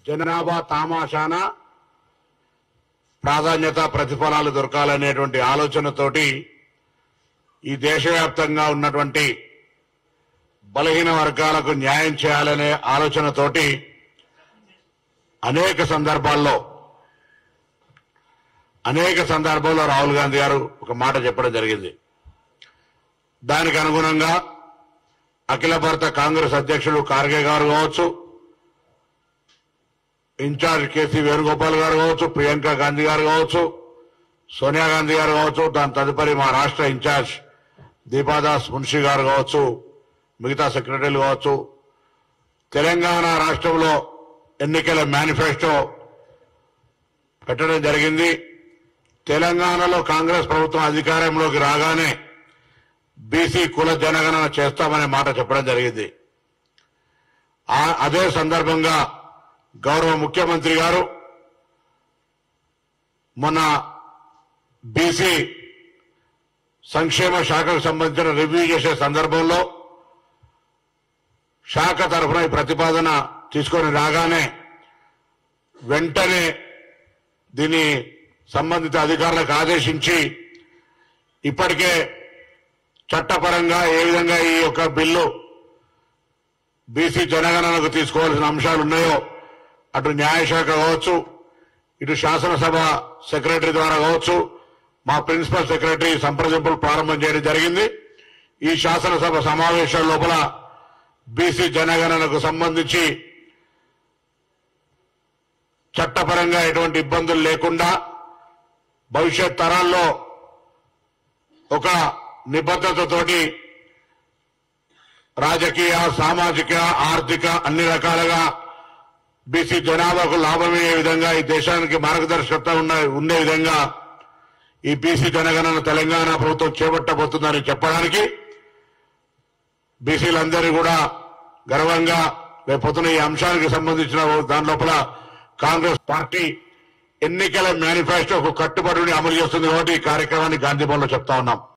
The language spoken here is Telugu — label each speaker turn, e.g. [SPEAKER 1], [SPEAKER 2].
[SPEAKER 1] జనాభా తామాషాన ప్రాధాన్యత ప్రతిఫలాలు దొరకాలనేటువంటి ఆలోచనతోటి ఈ దేశవ్యాప్తంగా ఉన్నటువంటి బలహీన వర్గాలకు న్యాయం చేయాలనే ఆలోచనతోటి అనేక సందర్భాల్లో అనేక సందర్భాల్లో రాహుల్ గాంధీ గారు ఒక మాట చెప్పడం జరిగింది దానికి అనుగుణంగా అఖిల భారత కాంగ్రెస్ అధ్యక్షుడు ఖార్గే గారు కావచ్చు ఇన్ఛార్జ్ కేసీ వేణుగోపాల్ గారు కావచ్చు ప్రియాంక గాంధీ గారు కావచ్చు సోనియా గాంధీ గారు కావచ్చు దాని తదుపరి మా రాష్ట్ర ఇన్ఛార్జ్ దీపాదాస్ మున్షి గారు కావచ్చు మిగతా సెక్రటరీలు కావచ్చు తెలంగాణ రాష్ట్రంలో ఎన్నికల మేనిఫెస్టో పెట్టడం జరిగింది తెలంగాణలో కాంగ్రెస్ ప్రభుత్వం అధికారంలోకి రాగానే బీసీ కుల జనగణన చేస్తామనే మాట చెప్పడం జరిగింది ఆ- అదే సందర్భంగా గౌరవ ముఖ్యమంత్రి గారు మొన్న బీసీ సంక్షేమ శాఖకు సంబంధించిన రివ్యూ చేసే సందర్భంలో శాఖ తరఫున ఈ ప్రతిపాదన తీసుకొని రాగానే వెంటనే దీన్ని సంబంధిత అధికారులకు ఆదేశించి ఇప్పటికే చట్టపరంగా ఏ విధంగా ఈ యొక్క బిల్లు బీసీ జనగణనకు తీసుకోవాల్సిన అంశాలు ఉన్నాయో అటు న్యాయశాఖ కావచ్చు ఇటు శాసనసభ సెక్రటరీ ద్వారా కావచ్చు మా ప్రిన్సిపల్ సెక్రటరీ సంప్రదింపులు ప్రారంభం చేయడం జరిగింది ఈ శాసనసభ సమావేశాల లోపల బీసీ జనగణనకు సంబంధించి చట్టపరంగా ఎటువంటి ఇబ్బందులు లేకుండా భవిష్యత్ తరాల్లో ఒక నిబద్ధతతోటి రాజకీయ సామాజిక ఆర్థిక అన్ని రకాలుగా బీసీ జనాభాకు లాభమయ్యే విధంగా ఈ దేశానికి మార్గదర్శకత్వం ఉన్న ఉండే విధంగా ఈ బీసీ జనగణన తెలంగాణ ప్రభుత్వం చేపట్టబోతుందని చెప్పడానికి బీసీలందరూ కూడా గర్వంగా రేపొద్దున ఈ అంశానికి సంబంధించిన దాని లోపల కాంగ్రెస్ పార్టీ ఎన్నికల మేనిఫెస్టోకు కట్టుబడి అమలు చేస్తుంది కాబట్టి ఈ కార్యక్రమాన్ని గాంధీ భవన్లో చెప్తా ఉన్నాం